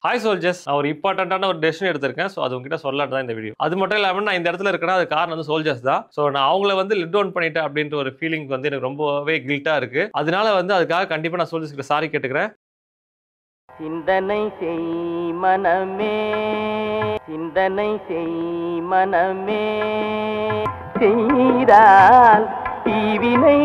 Hi soldiers நான் ஒரு இம்பார்ட்டண்ட்டான ஒரு டெசிஷன் எடுத்திருக்கேன் ஸோ அது உங்ககிட்ட சொல்லலாட்டு தான் இந்த வீடியோ அது மட்டும் இல்லாமல் நான் இந்த இடத்துல இருக்கேன்னா அது காரணம் வந்து சோல்ஜர்ஸ் தான் ஸோ நான் அவங்கள வந்து லிட் டவுன் பண்ணிட்டேன் அப்படின்ற ஒரு ஃபீலிங் வந்து எனக்கு ரொம்பவே கில்ட்டாக இருக்கு அதனால வந்து அதுக்காக கண்டிப்பாக நான் சோல்ஜர்ஸ் கிட்ட சாரி கேட்டுக்கிறேன் சிந்தனை செய் மனமே சிந்தனை செய் மனமே செய்தால் தீவினை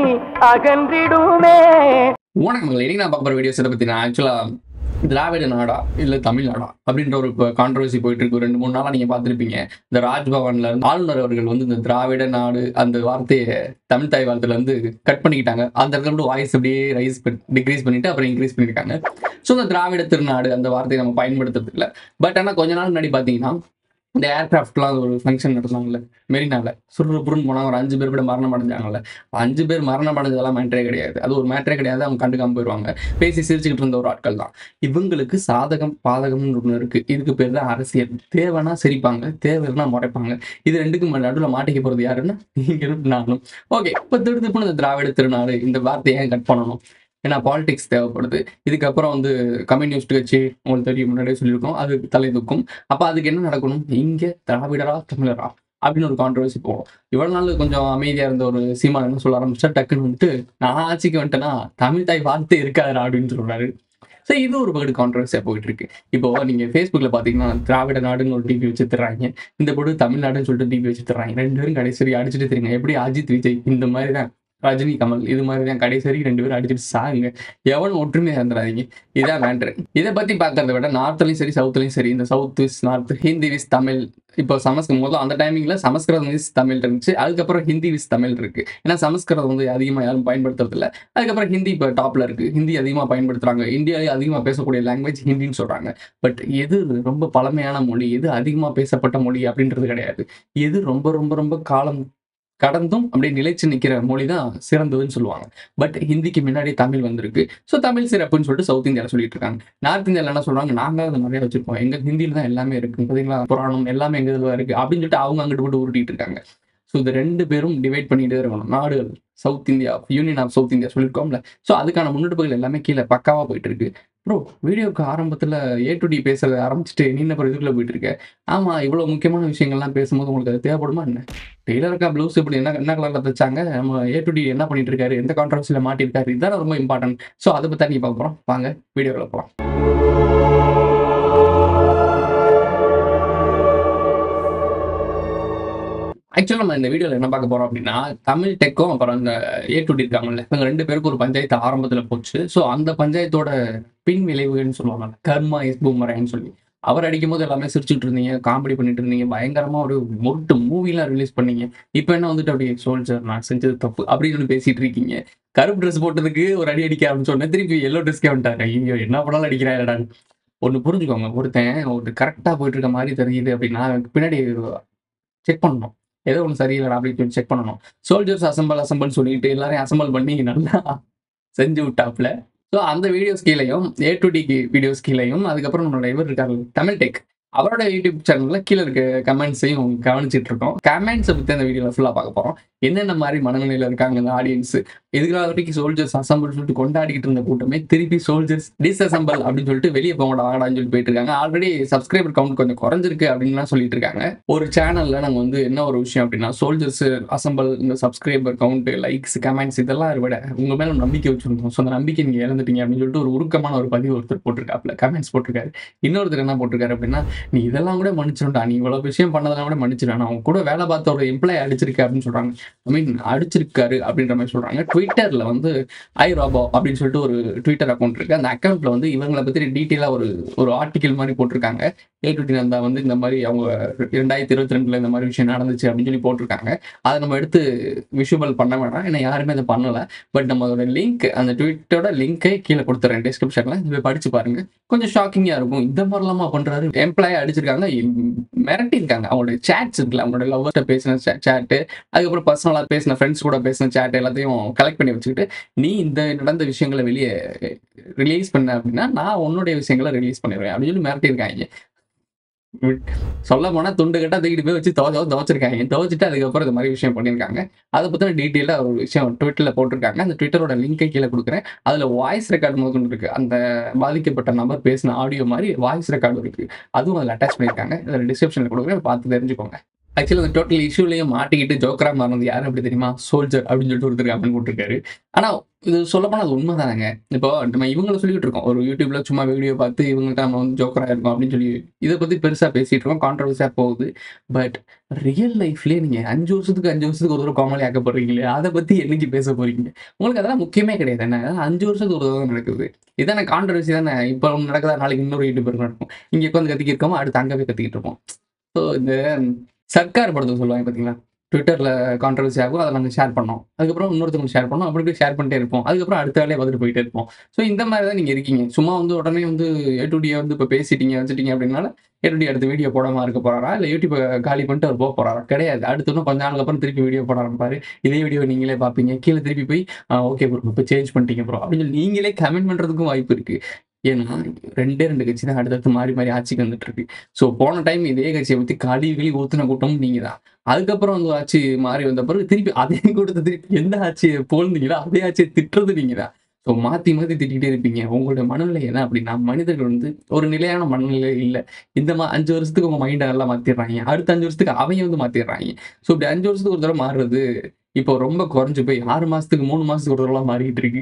அகன்றிடுமே வணக்கம் இன்னைக்கு நான் பார்க்குற வீடியோஸ் இதை பற்றி நான் ஆக்சுவலாக திராவிட நாடா இல்லை தமிழ்நாடா அப்படின்ற ஒரு கான்ட்ரவர்சி போயிட்டு இருக்கு ஒரு ரெண்டு மூணு நாளாக நீங்கள் பார்த்துருப்பீங்க இந்த ராஜ்பவன்ல இருந்து ஆளுநர் அவர்கள் வந்து இந்த திராவிட நாடு அந்த வார்த்தையை தமிழ் தாய் வார்த்தையில இருந்து கட் பண்ணிக்கிட்டாங்க அந்த இடத்துல வாய்ஸ் அப்படியே ரைஸ் டிக்ரீஸ் பண்ணிட்டு அப்புறம் இன்க்ரீஸ் பண்ணியிருக்காங்க ஸோ இந்த திராவிட திருநாடு அந்த வார்த்தையை நம்ம பயன்படுத்துறது இல்லை பட் ஆனால் கொஞ்ச நாள் முன்னாடி பார்த்தீங்கன்னா இந்த ஏர்கிராஃப்ட்லாம் ஒரு ஃபங்க்ஷன் நடந்தாங்கல்ல மெரினாவில் சுறுசுறுப்புன்னு போனாங்க ஒரு அஞ்சு பேர் கூட மரணம் அடைஞ்சாங்கல்ல அஞ்சு பேர் மரணம் அடைஞ்சதெல்லாம் மேட்ரே கிடையாது அது ஒரு மேட்ரே கிடையாது அவங்க கண்டுக்காம போயிடுவாங்க பேசி சிரிச்சுக்கிட்டு இருந்த ஒரு ஆட்கள் தான் இவங்களுக்கு சாதகம் பாதகம்னு ஒன்று இருக்கு இதுக்கு பேர் தான் அரசியல் தேவைன்னா சிரிப்பாங்க தேவைன்னா முறைப்பாங்க இது ரெண்டுக்கும் நடுவில் மாட்டிக்க போறது யாருன்னா நீங்களும் நானும் ஓகே இப்போ திருப்பி இந்த திராவிட திருநாடு இந்த வார்த்தையை ஏன் கட் பண்ணணும் ஏன்னா பாலிடிக்ஸ் தேவைப்படுது இதுக்கப்புறம் வந்து கம்யூனிஸ்ட் கட்சி உங்களுக்கு தெரியும் முன்னாடியே சொல்லியிருக்கோம் அது தலை தூக்கும் அப்போ அதுக்கு என்ன நடக்கணும் இங்கே திராவிடரா தமிழரா அப்படின்னு ஒரு கான்ட்ரவர்சி போகும் இவ்வளவு நாள் கொஞ்சம் அமைதியா இருந்த ஒரு சீமான் என்ன சொல்ல ஆரம்பிச்சா டக்குன்னு வந்துட்டு நான் ஆட்சிக்கு வந்துட்டேன்னா தமிழ் தாய் வார்த்தை இருக்காது அப்படின்னு சொல்றாரு ஸோ இது ஒரு பகடு கான்ட்ரவர்சியாக போயிட்டு இருக்கு இப்போ நீங்க ஃபேஸ்புக்கில் பார்த்தீங்கன்னா திராவிட நாடுன்னு ஒரு டிபி வச்சு தர்றாங்க இந்த போட்டு தமிழ்நாடுன்னு சொல்லிட்டு டிபி வச்சு தர்றாங்க ரெண்டு பேரும் கடைசி அடிச்சுட்டு தெரியுங்க எப்படி அஜித் விஜய் இந்த மாதிரி தான் ரஜினி கமல் இது மாதிரி தான் கடைசி ரெண்டு பேரும் அடிச்சுட்டு சாகுங்க எவனும் ஒற்றுமையாக இருந்துடாதீங்க இதான் மேட்ரு இதை பத்தி பார்க்கறத விட நார்த்லயும் சரி சவுத்லயும் சரி இந்த south vs north Hindi vs Tamil இப்போ சமஸ்கிருதம் முதல்ல அந்த டைமிங்ல சமஸ்கிருதம் விஸ் தமிழ் இருந்துச்சு அதுக்கப்புறம் ஹிந்தி விஸ் தமிழ் இருக்கு ஏன்னா சமஸ்கிருதம் வந்து அதிகமாக யாரும் பயன்படுத்துறது இல்ல அதுக்கப்புறம் ஹிந்தி இப்போ டாப்ல இருக்கு ஹிந்தி அதிகமாக பயன்படுத்துறாங்க இந்தியாவிலே அதிகமாக பேசக்கூடிய லாங்குவேஜ் ஹிந்தின்னு சொல்றாங்க பட் எது ரொம்ப பழமையான மொழி எது அதிகமாக பேசப்பட்ட மொழி அப்படின்றது கிடையாது எது ரொம்ப ரொம்ப ரொம்ப காலம் கடந்தும் அப்படியே நிலைச்சு நிக்கிற மொழி தான் சிறந்ததுன்னு சொல்லுவாங்க பட் ஹிந்திக்கு முன்னாடி தமிழ் வந்திருக்கு ஸோ தமிழ் சிறப்புன்னு சொல்லிட்டு சவுத் இந்தியாவில் சொல்லிட்டு இருக்காங்க நார்த் இந்தியாவில் என்ன சொல்றாங்க நாங்க அதை நிறைய வச்சிருக்கோம் எங்க ஹிந்தியில தான் எல்லாமே இருக்கு பார்த்தீங்களா புராணம் எல்லாமே எங்க இதுல இருக்கு அப்படின்னு சொல்லிட்டு அவங்க அங்கிட்டு போட்டு உருட்டிட்டு இருக்காங்க ஸோ இந்த ரெண்டு பேரும் டிவைட் பண்ணிட்டே இருக்கணும் நாடுகள் south India union of south India சொல்லியிருக்கோம்ல ஸோ அதுக்கான முன்னெடுப்புகள் எல்லாமே கீழே பக்காவா போயிட்டு இருக்கு ப்ரோ வீடியோக்கு ஆரம்பத்தில் ஏ டு டி பேசுறத ஆரம்பிச்சுட்டு நீ என்ன அப்புறம் இதுக்குள்ள போயிட்டு இருக்க ஆமா இவ்வளோ முக்கியமான விஷயங்கள்லாம் பேசும்போது உங்களுக்கு அது தேவைப்படுமா என்ன டெய்லருக்கா ப்ளவுஸ் இப்படி என்ன என்ன கலரில் தைச்சாங்க நம்ம ஏ டு டி என்ன பண்ணிட்டு இருக்காரு எந்த கான்ட்ரவர்சியில் மாட்டிருக்காரு இதுதான் ரொம்ப இம்பார்ட்டன்ட் ஸோ அதை பற்றி நீ பார்க்க போகிறோம் வாங்க வீடியோவில் போகலாம் ஆக்சுவலாக நம்ம இந்த வீடியோவில் என்ன பார்க்க போறோம் அப்படின்னா தமிழ் டெக்கும் அப்புறம் அந்த ஏ டு டி இருக்காங்கல்ல இவங்க ரெண்டு பேருக்கு ஒரு பஞ்சாயத்து ஆரம்பத்தில் போச்சு ஸோ அந்த பஞ்சாயத்தோட பின் விளைவுகள்னு சொல்லுவாங்கல்ல கர்மா இஸ் பூமரேன்னு சொல்லி அவர் அடிக்கும் போது எல்லாமே சிரிச்சுட்டு இருந்தீங்க காமெடி பண்ணிட்டு இருந்தீங்க பயங்கரமா ஒரு முருட்டு மூவிலாம் ரிலீஸ் பண்ணீங்க இப்போ என்ன வந்துட்டு அப்படியே சோல்ஜர் நான் செஞ்சது தப்பு அப்படின்னு சொல்லி பேசிட்டு இருக்கீங்க கருப்பு ட்ரெஸ் போட்டதுக்கு ஒரு அடி அடிக்க ஆரம்பிச்சோடனே திருப்பி எல்லோ ட்ரெஸ்க்கே வந்துட்டாரு ஐயோ என்ன பண்ணாலும் அடிக்கிறாடான்னு ஒன்று புரிஞ்சுக்கோங்க ஒருத்தன் ஒரு கரெக்டாக போயிட்டு இருக்க மாதிரி தெரியுது அப்படின்னா அவனுக்கு பின்னாடி செக் பண்ணணும் ஏதோ ஒன்று சரியில்லை அப்படின்னு சொல்லி செக் பண்ணணும் சோல்ஜர்ஸ் அசம்பல் அசம்பல் சொல்லிட்டு எல்லாரையும் அசம்பல் பண்ணி நல்லா செஞ்சு விட்டாப்ல ஸோ அந்த வீடியோஸ் கீழேயும் ஏ டு டி வீடியோஸ் கீழேயும் அதுக்கப்புறம் நம்மளோட இவர் இருக்காரு தமிழ் டெக் அவரோட யூடியூப் சேனல்ல கீழே இருக்க கமெண்ட்ஸையும் கவனிச்சிட்டு இருக்கோம் கமெண்ட்ஸை பற்றி அந்த வீடியோவில் ஃபுல்லாக பார்க்க போகிறோம் என்னென்ன மாதிரி மனநிலையில் இருக்காங்க இந்த ஆடியன்ஸ் இதுக்கு வரைக்கும் சோல்ஜர்ஸ் அசம்பிள் சொல்லிட்டு கொண்டாடிக்கிட்டு இருந்த கூட்டமே திருப்பி சோல்ஜர்ஸ் டிஸ்அசம்பிள் அப்படின்னு சொல்லிட்டு வெளியே போங்கடா ஆடான்னு சொல்லி போயிட்டு இருக்காங்க ஆல்ரெடி சப்ஸ்கிரைபர் கவுண்ட் கொஞ்சம் குறைஞ்சிருக்கு அப்படின்லாம் சொல்லிட்டு இருக்காங்க ஒரு சேனல்ல நாங்கள் வந்து என்ன ஒரு விஷயம் அப்படின்னா சோல்ஜர்ஸ் அசம்பிள் இந்த சப்ஸ்கிரைபர் கவுண்ட் லைக்ஸ் கமெண்ட்ஸ் இதெல்லாம் விட உங்க மேல ஒரு நம்பிக்கை வச்சிருந்தோம் ஸோ அந்த நம்பிக்கை நீங்க இழந்துட்டீங்க அப்படின்னு சொல்லிட்டு ஒரு உருக்கமான ஒரு பதிவு ஒருத்தர் போட்டிருக்காப்ல கமெண்ட்ஸ் போட்டிருக்காரு இன்னொருத்தர் என்ன போட்டிருக்காரு அப்படின்னா நீ இதெல்லாம் கூட மன்னிச்சிருண்டா நீ இவ்வளவு விஷயம் பண்ணதெல்லாம் கூட மன்னிச்சிருவேன் அவங்க கூட வேலை பார்த்த ஒரு எம்ப்ளாய் அடிச்சிருக்க அப்படின்னு சொல்றாங்க ஐ மீன் அடிச்சிருக்காரு அப்படின்ற மாதிரி சொல்றாங்க ட்விட்டர்ல வந்து ஐ ராபோ அப்படின்னு சொல்லிட்டு ஒரு ட்விட்டர் அக்கௌண்ட் இருக்கு அந்த அக்கௌண்ட்ல வந்து இவங்களை பத்தி டீட்டெயிலா ஒரு ஒரு ஆர்டிக்கல் மாதிரி போட்டிருக்காங்க ஏ டு நந்தா வந்து இந்த மாதிரி அவங்க ரெண்டாயிரத்தி இருபத்தி ரெண்டுல இந்த மாதிரி விஷயம் நடந்துச்சு அப்படின்னு சொல்லி போட்டிருக்காங்க அதை நம்ம எடுத்து விஷுவல் பண்ண வேணாம் ஏன்னா யாருமே அதை பண்ணல பட் நம்மளோட லிங்க் அந்த ட்விட்டரோட லிங்கை கீழே கொடுத்துறேன் டிஸ்கிரிப்ஷன்ல இதை படிச்சு பாருங்க கொஞ்சம் ஷாக்கிங்கா இருக்கும் இந்த மாதிரிலாமா பண்றாரு எம்ப்ளாய் அடிச்சிருக்காங்க மிரட்டி இருக்காங்க அவங்களோட சேட்ஸ் இருக்குல்ல அவங்களோட லவ்வர்கிட்ட பேசின சேட்டு அதுக்கப்புறம் பர்சனலா பேசின ஃப்ரெண்ட்ஸ் கூட பேசின சேட் எல்லாத்தையும் கலெக்ட் பண்ணி வச்சுக்கிட்டு நீ இந்த நடந்த விஷயங்களை வெளியே ரிலீஸ் பண்ண அப்படின்னா நான் உன்னுடைய விஷயங்களை ரிலீஸ் பண்ணிடுவேன் அப்படின்னு சொல்லி மிரட்டி இருக்காங்க சொல்ல போனா துண்டு கட்டா தூக்கிட்டு போய் வச்சு துவச்ச துவச்சிருக்காங்க துவச்சிட்டு அதுக்கப்புறம் இந்த மாதிரி விஷயம் பண்ணியிருக்காங்க அதை பத்தின டீட்டெயிலாக ஒரு விஷயம் ட்விட்டர்ல போட்டிருக்காங்க அந்த ட்விட்டரோட லிங்கை கீழே கொடுக்குறேன் அதுல வாய்ஸ் ரெக்கார்டு முதற்கொண்டு இருக்கு அந்த பாதிக்கப்பட்ட நபர் பேசின ஆடியோ மாதிரி வாய்ஸ் ரெக்கார்டு இருக்கு அதுவும் அதில் அட்டாச் பண்ணியிருக்காங்க அதில் டிஸ்கிரிப்ஷனில் கொடுக்குறேன் பார்த்து தெரிஞ்சுக்கோங்க ஆக்சுவலி அந்த டோட்டல் இஷ்யூலையும் மாட்டிக்கிட்டு ஜோக்கரா மாறினது யார் அப்படி தெரியுமா சோல்ஜர் அப்படின்னு சொல்லிட்டு ஒருத்தர் அப்படின்னு போட்டிருக்காரு ஆனா இது சொல்லப்போனால் அது உண்மைதானங்க இப்போ நம்ம இவங்களை சொல்லிட்டு இருக்கோம் ஒரு யூடியூப்ல சும்மா வீடியோ பார்த்து இவங்கள்ட்ட நம்ம வந்து ஜோக்கரா இருக்கோம் அப்படின்னு சொல்லி இதை பத்தி பெருசா பேசிட்டு இருக்கோம் கான்ட்ரவர்சியா போகுது பட் ரியல் லைஃப்லயே நீங்க அஞ்சு வருஷத்துக்கு அஞ்சு வருஷத்துக்கு ஒரு தடவை காமெடி ஆக்க போறீங்களே அதை பத்தி என்னைக்கு பேச போறீங்க உங்களுக்கு அதெல்லாம் முக்கியமே கிடையாது என்ன அதெல்லாம் அஞ்சு வருஷத்துக்கு ஒரு தடவை நடக்குது இதான கான்ட்ரவர்சி தானே இப்போ ஒன்று நடக்குதா நாளைக்கு இன்னொரு யூடியூபர் நடக்கும் இங்க உட்காந்து கத்திக்கிட்டு இருக்கோம் அடுத்து அங்கே போய் கத்திக்கிட்டு இருப்போம் ஸோ இந்த சர்க்கார் படத்தை சொல்லுவாங்க பார்த்தீங்களா ட்விட்டரில் கான்ட்ரவர்சி ஆகும் அதை நாங்கள் ஷேர் பண்ணோம் அதுக்கப்புறம் இன்னொருத்தவங்க ஷேர் பண்ணோம் அப்படி இப்படி ஷேர் பண்ணிட்டே இருப்போம் அதுக்கப்புறம் அடுத்த வேலையை பார்த்துட்டு போயிட்டே இருப்போம் ஸோ இந்த மாதிரி தான் நீங்கள் இருக்கீங்க சும்மா வந்து உடனே வந்து ஏ டு டியை வந்து இப்போ பேசிட்டீங்க வச்சுட்டீங்க அப்படின்னால ஏ டு டி அடுத்த வீடியோ போடாமல் இருக்க போறாரா இல்லை யூடியூப் காலி பண்ணிட்டு அவர் போக போறாரா கிடையாது அடுத்து இன்னும் கொஞ்ச நாளுக்கு அப்புறம் திருப்பி வீடியோ போட ஆரம்பிப்பாரு இதே வீடியோ நீங்களே பார்ப்பீங்க கீழே திருப்பி போய் ஓகே ப்ரோ இப்போ சேஞ்ச் பண்ணிட்டீங்க ப்ரோ அப்படின்னு சொல்லி நீங்களே கமெண்ட் பண்ணுறதுக்கும் வாய்ப்பு இருக்கு ஏன்னா ரெண்டே ரெண்டு கட்சி தான் அடுத்தடுத்து மாறி மாறி ஆட்சிக்கு வந்துட்டு இருக்கு ஸோ போன டைம் இதே கட்சியை பற்றி காலி கிளி ஊத்துன கூட்டமும் நீங்க தான் அதுக்கப்புறம் வந்து ஆட்சி மாறி வந்த பிறகு திருப்பி அதே கூட்டத்தை திருப்பி எந்த ஆட்சியை போல்ந்தீங்களோ அதே ஆட்சியை திட்டுறது நீங்க தான் ஸோ மாற்றி மாற்றி திட்டிகிட்டே இருப்பீங்க உங்களோட மனநிலை என்ன அப்படின்னா மனிதர்கள் வந்து ஒரு நிலையான மனநிலை இல்லை இந்த மா அஞ்சு வருஷத்துக்கு உங்க மைண்டை நல்லா மாற்றிடுறாங்க அடுத்த அஞ்சு வருஷத்துக்கு அவங்க வந்து மாற்றிடுறாங்க ஸோ இப்படி அஞ்சு வருஷத்துக்கு ஒரு தடவை மாறுறது இப்போ ரொம்ப குறைஞ்சு போய் ஆறு மாசத்துக்கு மூணு மாசத்துக்கு ஒரு தடவை மாறிட்டு இருக்கு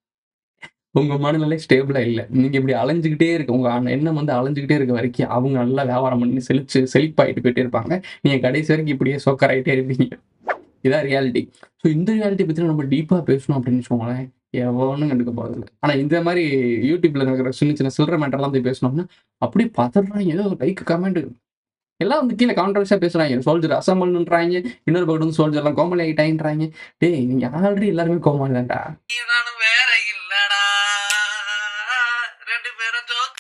உங்க மனநிலை ஸ்டேபிளா இல்லை நீங்க இப்படி அலைஞ்சுக்கிட்டே இருக்க உங்க அண்ணன் எண்ணம் வந்து அலைஞ்சுக்கிட்டே இருக்க வரைக்கும் அவங்க நல்லா வியாபாரம் பண்ணி செழிச்சு செழிப்பாயிட்டு போயிட்டே இருப்பாங்க நீங்க கடைசி வரைக்கும் இப்படியே சொக்கராயிட்டே இருப்பீங்க இதான் ரியாலிட்டி ஸோ இந்த ரியாலிட்டி பத்தி நம்ம டீப்பா பேசணும் அப்படின்னு வச்சுக்கோங்களேன் எவனும் கண்டுக்க போறது இல்லை ஆனா இந்த மாதிரி யூடியூப்ல இருக்கிற சின்ன சின்ன சில்லற மேட்டர்லாம் போய் பேசணும்னா அப்படியே பதறாங்க ஏதோ லைக் கமெண்ட் எல்லாம் வந்து கீழே கான்ட்ரவர்ஸா பேசுறாங்க சோல்ஜர் அசம்பிள்ன்றாங்க இன்னொரு பக்கம் வந்து சோல்ஜர் எல்லாம் கோமலி ஆகிட்டாயின்றாங்க டேய் நீங்க ஆல்ரெடி எல்லாருமே கோமாளி தான்டா நானும் வேற இல்லடா ரெண்டு பேரும் ஜோக்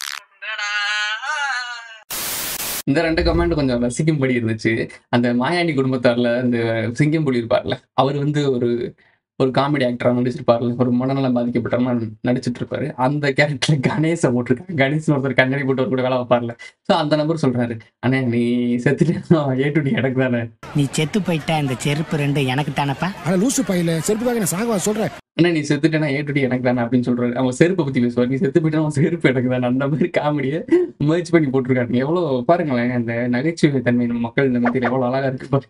இந்த ரெண்டு கமெண்ட் கொஞ்சம் ரசிக்கும்படி இருந்துச்சு அந்த மாயாண்டி குடும்பத்தார்ல இந்த சிங்கம் புலி இருப்பார்ல அவர் வந்து ஒரு ஒரு காமெடி ஆக்டரா நடிச்சிருப்பார்ல ஒரு மனநலம் பாதிக்கப்பட்டவங்க நடிச்சிட்டு இருப்பாரு அந்த கேரக்டர்ல கணேச போட்டிருக்காங்க கணேஷ் ஒருத்தர் கண்ணாடி போட்டு ஒரு கூட வேலை வைப்பார்ல ஸோ அந்த நபர் சொல்றாரு அண்ணே நீ செத்துட்டேன்னா ஏ டு டி எனக்கு தானே நீ செத்து போயிட்ட இந்த செருப்பு ரெண்டு எனக்கு தானப்பா ஆனா லூசு பையில செருப்புக்காக நான் சாகவா சொல்றேன் அண்ணா நீ செத்துட்டேனா ஏ டு டி எனக்கு தானே அப்படின்னு சொல்றாரு அவன் செருப்பை பத்தி பேசுவார் நீ செத்து போயிட்டா அவன் செருப்பு எனக்கு தானே அந்த மாதிரி காமெடியை merge பண்ணி போட்டிருக்காங்க எவ்வளவு பாருங்களேன் அந்த நகைச்சுவை தன்மை நம்ம மக்கள் இந்த மத்தியில் எவ்வளவு அழகா இருக்கு பாரு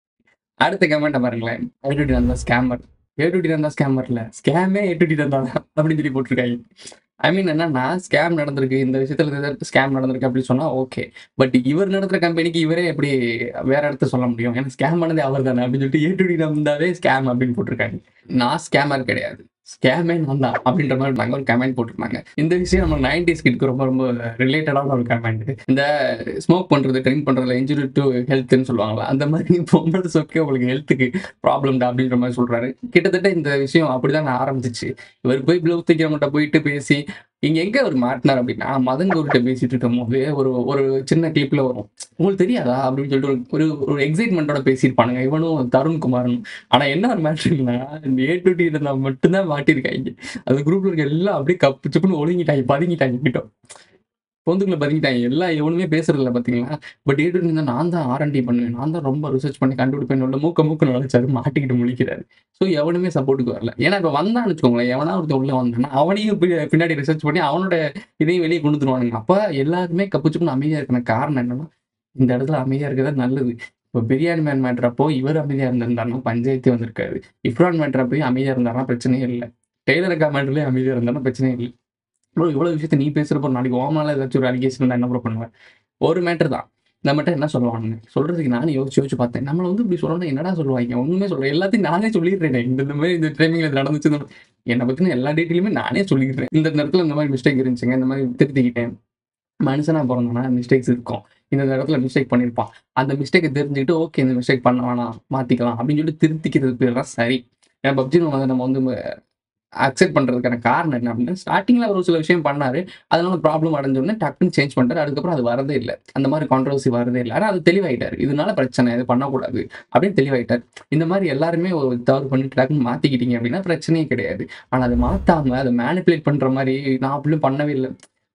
அடுத்த கமெண்ட்டை பாருங்களேன் ஏ டு டி தான் ஸ்கேமர் ஏ டு டி தான் ஸ்கேமர்ல ஸ்கேமே ஏ டு டி தான் அப்படின்னு சொல்லி போட்டிருக்காங்க ஐ மீன் என்னன்னா ஸ்கேம் நடந்திருக்கு இந்த விஷயத்துல ஸ்கேம் நடந்திருக்கு அப்படின்னு சொன்னா ஓகே பட் இவர் நடத்துற கம்பெனிக்கு இவரே எப்படி வேற இடத்த சொல்ல முடியும் ஏன்னா ஸ்கேம் பண்ணதே அவர் தானே அப்படின்னு சொல்லிட்டு ஏ டு டி இருந்தாவே ஸ்கேம் அப்படின்னு போட்டிருக்காங்க நான் ஸ்கேமர் கிடையாது ஸ்கேமே நான் தான் அப்படின்ற மாதிரி நாங்கள் ஒரு கமெண்ட் போட்டிருந்தாங்க இந்த விஷயம் நம்ம நைன்டிஸ் கிட்க்கு ரொம்ப ரொம்ப ரிலேட்டடான ஒரு கமெண்ட் இந்த ஸ்மோக் பண்றது ட்ரிங்க் பண்றதுல இன்ஜுரி டு ஹெல்த்னு சொல்லுவாங்களா அந்த மாதிரி பொம்பளை சொக்கே உங்களுக்கு ஹெல்த்துக்கு ப்ராப்ளம் அப்படின்ற மாதிரி சொல்றாரு கிட்டத்தட்ட இந்த விஷயம் அப்படிதான் நான் ஆரம்பிச்சிச்சு இவர் போய் ப்ளூ தைக்கிறவங்ககிட்ட போயிட்டு பேசி இங்க எங்க அவர் மாட்டினார் அப்படின்னா மதன் கௌர்கிட்ட பேசிட்டு இருக்கும் போது ஒரு ஒரு சின்ன கிளிப்ல வரும் உங்களுக்கு தெரியாதா அப்படின்னு சொல்லிட்டு ஒரு- ஒரு ஒரு எக்ஸைட்மெண்ட்டோட பேசியிருப்பானுங்க இவனும் தருண் குமாரனும் ஆனா என்ன ஒரு மேட்ருன்னா ஏ டு டி இருந்தா மட்டும்தான் மாட்டிருக்காங்க அந்த குரூப்ல இருக்க எல்லாம் அப்படியே கப்பு சுப்புன்னு ஒழுங்கிட்டாங்க பதுங்கிட்டாங்க கிட்ட பொந்துக்குள்ள பதுங்கிட்டாங்க எல்லாம் எவனுமே பேசுறது இல்லை பாத்தீங்களா பட் ஏ டு டி இருந்தா நான் தான் ஆர்என்டி பண்ணுவேன் நான் தான் ரொம்ப ரிசர்ச் பண்ணி கண்டுபிடிப்பேன் உள்ள மூக்க மூக்க நுழைச்சாரு மாட்டிக்கிட்டு முழிக்கிறாரு ஸோ எவனுமே சப்போர்ட்டுக்கு வரல ஏன்னா இப்போ வந்தான்னு வச்சுக்கோங்களேன் எவனா ஒருத்தன் உள்ள வந்தானா அவனையும் பி- பின்னாடி ரிசர்ச் பண்ணி அவனோட இதையும் வெளியே கொண்டு வந்துருவானுங்க அப்ப எல்லாருமே கப்புச்சுப்புன்னு அமைதியா இருக்கிற காரணம் என்னன்னா இந்த இடத்துல அமைதியா இருக்கிறது நல்லது இப்போ பிரியாணி மேன் மேட்ரு அப்போ இவர் அமைதியா இருந்திருந்தாருன்னா பஞ்சாயத்து வந்திருக்காரு இஃப்ரான் மேட்ரு அப்பயும் அமைதியா இருந்தாருன்னா பிரச்சனையே இல்லை டெய்லர் அக்கா மேட்ருலயும் அமைதியா இருந்தாருன்னா பிரச்சனையே இல்லை ப்ரோ இவ்வளவு விஷயத்த நீ பேசுறப்போ நாளைக்கு ஓமால ஏதாச்சும் ஒரு அலிகேஷன் இருந்தா என்ன ப்ரோ பண்ணுவேன் ஒரு மேட்டர் தான் நம்மகிட்ட என்ன சொல்லுவானுங்க சொல்றதுக்கு நானும் யோசிச்சு யோசிச்சு பார்த்தேன் நம்மள வந்து இப்படி சொல்லணும் என்னடா சொல்லுவாங்க ஒண்ணுமே சொல்றேன் எல்லாத்தையும் நானே சொல்லிடுறேன் இந்த இந்த மாதிரி இந்த டைமிங்ல இது நடந்துச்சு இந்த மாதிரி. என்னை பத்தின எல்லா டீட்டெயிலுமே நானே சொல்லிடுறேன் இந்த நேரத்துல இந்த மாதிரி மிஸ்டேக் இருந்துச்சுங்க இந்த மாதிரி திருத்திக்கிட்டேன் மனுஷனா பிறந்தானா மிஸ்டேக்ஸ் இருக்கும் இந்த இடத்துல மிஸ்டேக் பண்ணியிருப்பான் அந்த மிஸ்டேக்கை தெரிஞ்சுக்கிட்டு ஓகே இந்த மிஸ்டேக் பண்ண வேணாம் மாத்திக்கலாம் அப்படின்னு சொல்லிட்டு திருத்திக்கிறது பேர் தான் சரி ஏன்னா பப்ஜி வந்து நம்ம வந்து அக்செப்ட் பண்றதுக்கான காரணம் என்ன அப்படின்னா ஸ்டார்டிங்ல ஒரு சில விஷயம் பண்ணாரு அதனால ப்ராப்ளம் அடைஞ்சோடனே டக்குன்னு சேஞ்ச் பண்ணிட்டாரு அதுக்கப்புறம் அது வரதே இல்லை அந்த மாதிரி கான்ட்ரவர்சி வரதே இல்லை ஆனால் அது தெளிவாயிட்டாரு இதனால பிரச்சனை இது பண்ணக்கூடாது அப்படின்னு தெளிவாயிட்டார் இந்த மாதிரி எல்லாருமே ஒரு தவறு பண்ணிட்டு டக்குன்னு மாத்திக்கிட்டீங்க அப்படின்னா பிரச்சனையே கிடையாது ஆனால் அதை மாத்தாம அதை மேனிப்புலேட் பண்ற மாதிரி நான் அப்படியும் பண்ணவே இல்லை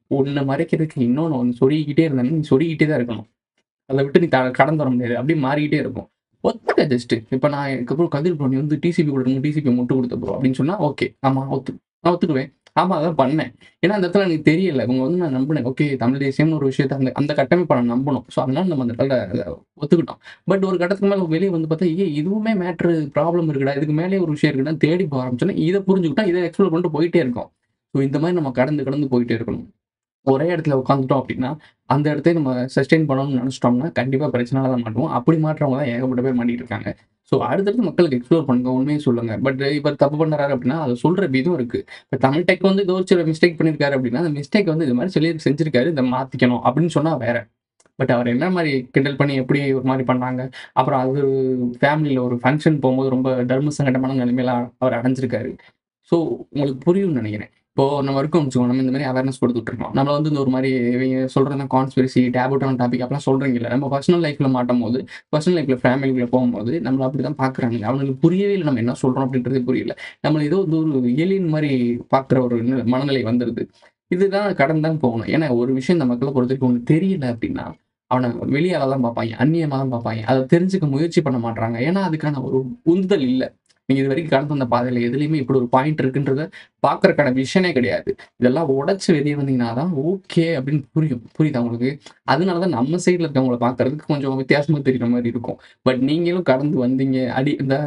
ஒன்று மறைக்கிறதுக்கு இன்னொன்று ஒன்று சொருகிக்கிட்டே இருந்தாலும் நீ சொருகிக்கிட்டே தான் இருக்கணும் அதை விட்டு நீ த கடந்து வர முடியாது அப்படியே மாறிக்கிட்டே இருக்கும் ஒத்துக்க ஜஸ்ட் இப்போ நான் அதுக்கப்புறம் கதிர் ப்ரோ நீ வந்து டிசிபி கொடுக்கணும் டிசிபி மட்டும் கொடுத்த ப்ரோ அப்படின்னு சொன்னா ஓகே ஆமா ஒத்து நான் ஒத்துக்குவேன் ஆமா அதான் பண்ணேன் ஏன்னா அந்த இடத்துல எனக்கு தெரியல இவங்க வந்து நான் நம்பினேன் ஓகே தமிழ் தேசியம்னு ஒரு விஷயத்த அந்த அந்த கட்டமைப்பை நான் நம்பணும் ஸோ அதனால நம்ம அந்த இடத்துல அதை ஒத்துக்கிட்டோம் பட் ஒரு கட்டத்துக்கு மேலே வெளியே வந்து பார்த்தா ஏ இதுவுமே மேட்ரு ப்ராப்ளம் இருக்குடா இதுக்கு மேலே ஒரு விஷயம் இருக்குடா தேடி போக ஆரம்பிச்சோன்னா இதை புரிஞ்சுக்கிட்டா இதை எக்ஸ்ப்ளோர் பண்ணிட்டு போயிட்டே இருக்கோம் ஸோ இந்த மாதிரி நம்ம கடந்து கடந்து போயிட்டே இருக்கணும் ஒரே இடத்துல உட்காந்துட்டோம் அப்படின்னா அந்த இடத்த நம்ம சஸ்டெயின் பண்ணணும்னு நினச்சிட்டோம்னா கண்டிப்பாக பிரச்சனால தான் மாட்டுவோம் அப்படி மாற்றவங்க தான் ஏகப்பட்ட பேர் மாட்டிட்டு இருக்காங்க ஸோ அடுத்தடுத்து மக்களுக்கு எக்ஸ்ப்ளோர் பண்ணுங்க உண்மையை சொல்லுங்க பட் இவர் தப்பு பண்ணுறாரு அப்படின்னா அதை சொல்ற விதம் இருக்கு இப்போ தமிழ் டெக் வந்து ஏதோ ஒரு சில மிஸ்டேக் பண்ணியிருக்காரு அப்படின்னா அந்த மிஸ்டேக் வந்து இது மாதிரி சொல்லி செஞ்சிருக்காரு இதை மாற்றிக்கணும் அப்படின்னு சொன்னா வேற பட் அவர் என்ன மாதிரி கிண்டல் பண்ணி எப்படி ஒரு மாதிரி பண்ணாங்க அப்புறம் அது ஃபேமிலியில் ஒரு ஃபங்க்ஷன் போகும்போது ரொம்ப தர்ம சங்கடமான நிலைமையில அவர் அடைஞ்சிருக்காரு ஸோ உங்களுக்கு புரியும்னு நினைக்கிறேன் இப்போ நம்ம இருக்கோம் வச்சுக்கோங்க நம்ம இந்த மாதிரி அவேர்னஸ் கொடுத்துட்டு இருக்கோம் நம்ம வந்து இந்த ஒரு மாதிரி இவங்க சொல்றது கான்ஸ்பிரசி டேபுட்டான டாபிக் அப்படிலாம் சொல்றீங்கல்ல நம்ம பர்சனல் லைஃப்ல மாட்டும் போது பர்சனல் லைஃப்ல ஃபேமிலிக்குள்ள போகும்போது நம்மள அப்படி தான் பார்க்குறாங்க அவங்களுக்கு புரியவே இல்லை நம்ம என்ன சொல்றோம் அப்படின்றதே புரியல நம்ம ஏதோ வந்து ஒரு ஏலியன் மாதிரி பார்க்குற ஒரு நி- மனநிலை வந்துடுது இதுதான் கடன் தான் போகணும் ஏன்னா ஒரு விஷயம் இந்த மக்களை பொறுத்தவரைக்கும் ஒன்று தெரியல அப்படின்னா அவனை வெளியால தான் பார்ப்பாங்க அந்நியமாக தான் பார்ப்பாங்க அதை தெரிஞ்சுக்க முயற்சி பண்ண மாட்டாங்க ஏன்னா அதுக்கான ஒரு உந்துதல் இல்லை நீங்க இது வரைக்கும் கடந்து வந்த பாதையில எதுலையுமே இப்படி ஒரு பாயிண்ட் இருக்குன்றத பார்க்கறதுக்கான விஷயமே கிடையாது இதெல்லாம் உடைச்சு வெளியே வந்தீங்கன்னா தான் ஓகே அப்படின்னு புரியும் புரியுதா உங்களுக்கு அதனால தான் நம்ம சைடில் இருக்கவங்கள பார்க்கறதுக்கு கொஞ்சம் வித்தியாசமா தெரியுற மாதிரி இருக்கும் பட் நீங்களும் கடந்து வந்தீங்க அடி இந்த